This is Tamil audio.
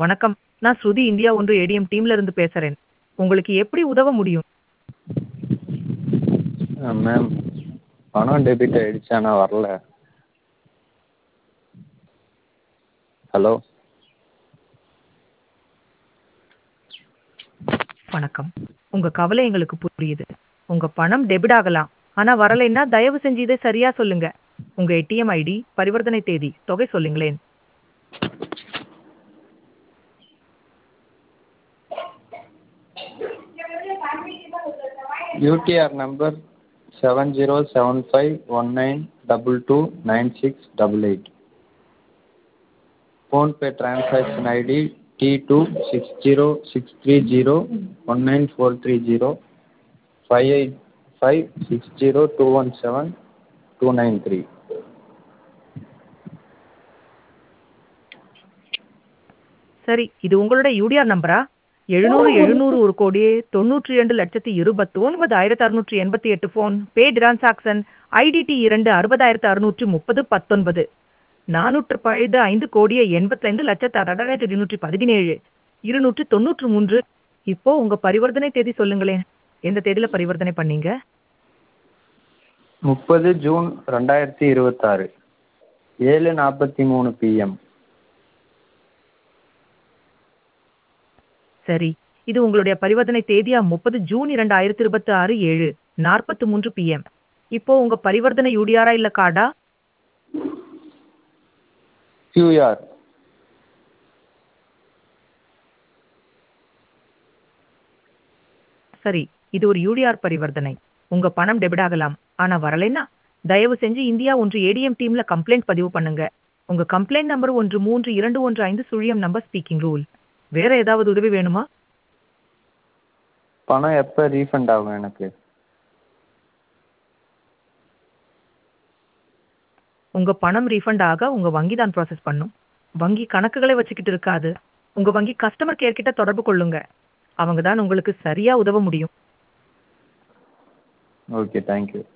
வணக்கம் நான் ஸ்ருதி இந்தியா ஒன்று ஏடிஎம் டீம்ல இருந்து பேசுறேன் உங்களுக்கு எப்படி உதவ முடியும் மேம் பணம் டெபிட் ஆகிடுச்சு ஆனால் வரல ஹலோ வணக்கம் உங்க கவலை எங்களுக்கு புரியுது உங்க பணம் டெபிட் ஆகலாம் ஆனா வரலைன்னா தயவு செஞ்சு இதை சரியா சொல்லுங்க உங்க ஏடிஎம் ஐடி பரிவர்த்தனை தேதி தொகை சொல்லுங்களேன் UTR number seven zero seven five one nine double two nine six double eight PhonePe transaction ID T two six zero six three zero one nine four three zero five eight five six zero two one seven two nine three சரி இது உங்களோட யூடிஆர் நம்பரா எழுநூறு எழுநூறு ஒரு கோடியே தொண்ணூற்றி இரண்டு லட்சத்தி இருபத்தி ஒன்பதாயிரத்தி அறுநூற்றி எண்பத்தி எட்டு ஃபோன் பே டிரான்சாக்ஷன் ஐடிடி இரண்டு அறுபதாயிரத்து அறுநூற்றி முப்பது பத்தொன்பது நானூற்று பழுது ஐந்து கோடியே எண்பத்தைந்து லட்சத்து அறுபதாயிரத்தி இருநூற்றி பதினேழு இருநூற்றி தொண்ணூற்று மூன்று இப்போ உங்க பரிவர்த்தனை தேதி சொல்லுங்களேன் எந்த தேதியில பரிவர்த்தனை பண்ணீங்க முப்பது ஜூன் ரெண்டாயிரத்தி இருபத்தாறு ஏழு நாற்பத்தி மூணு பிஎம் சரி இது உங்களுடைய பரிவர்த்தனை தேதியா முப்பது ஜூன் இரண்டாயிரத்தி இருபத்தி ஆறு ஏழு நாற்பத்தி மூன்று பிஎம் இப்போ உங்க பரிவர்த்தனை யூடிஆரா இல்ல கார்டா கியூஆர் சரி இது ஒரு யூடிஆர் பரிவர்த்தனை உங்க பணம் டெபிட் ஆகலாம் ஆனா வரலைன்னா தயவு செஞ்சு இந்தியா ஒன்று ஏடிஎம் டீம்ல கம்ப்ளைண்ட் பதிவு பண்ணுங்க உங்க கம்ப்ளைண்ட் நம்பர் ஒன்று மூன்று இரண்டு ஒன்று ஐந்து சுழியம் நம்பர் ஸ்பீக்கிங் ரூல் வேற ஏதாவது உதவி வேணுமா பணம் எப்போ ரீஃபண்ட் ஆகும் எனக்கு உங்க பணம் ரீஃபண்ட் ஆக உங்க வங்கி தான் ப்ராசஸ் பண்ணும் வங்கி கணக்குகளை வச்சுக்கிட்டு இருக்காது உங்க வங்கி கஸ்டமர் கேர் கிட்ட தொடர்பு கொள்ளுங்க அவங்க தான் உங்களுக்கு சரியா உதவ முடியும் ஓகே தேங்க்யூ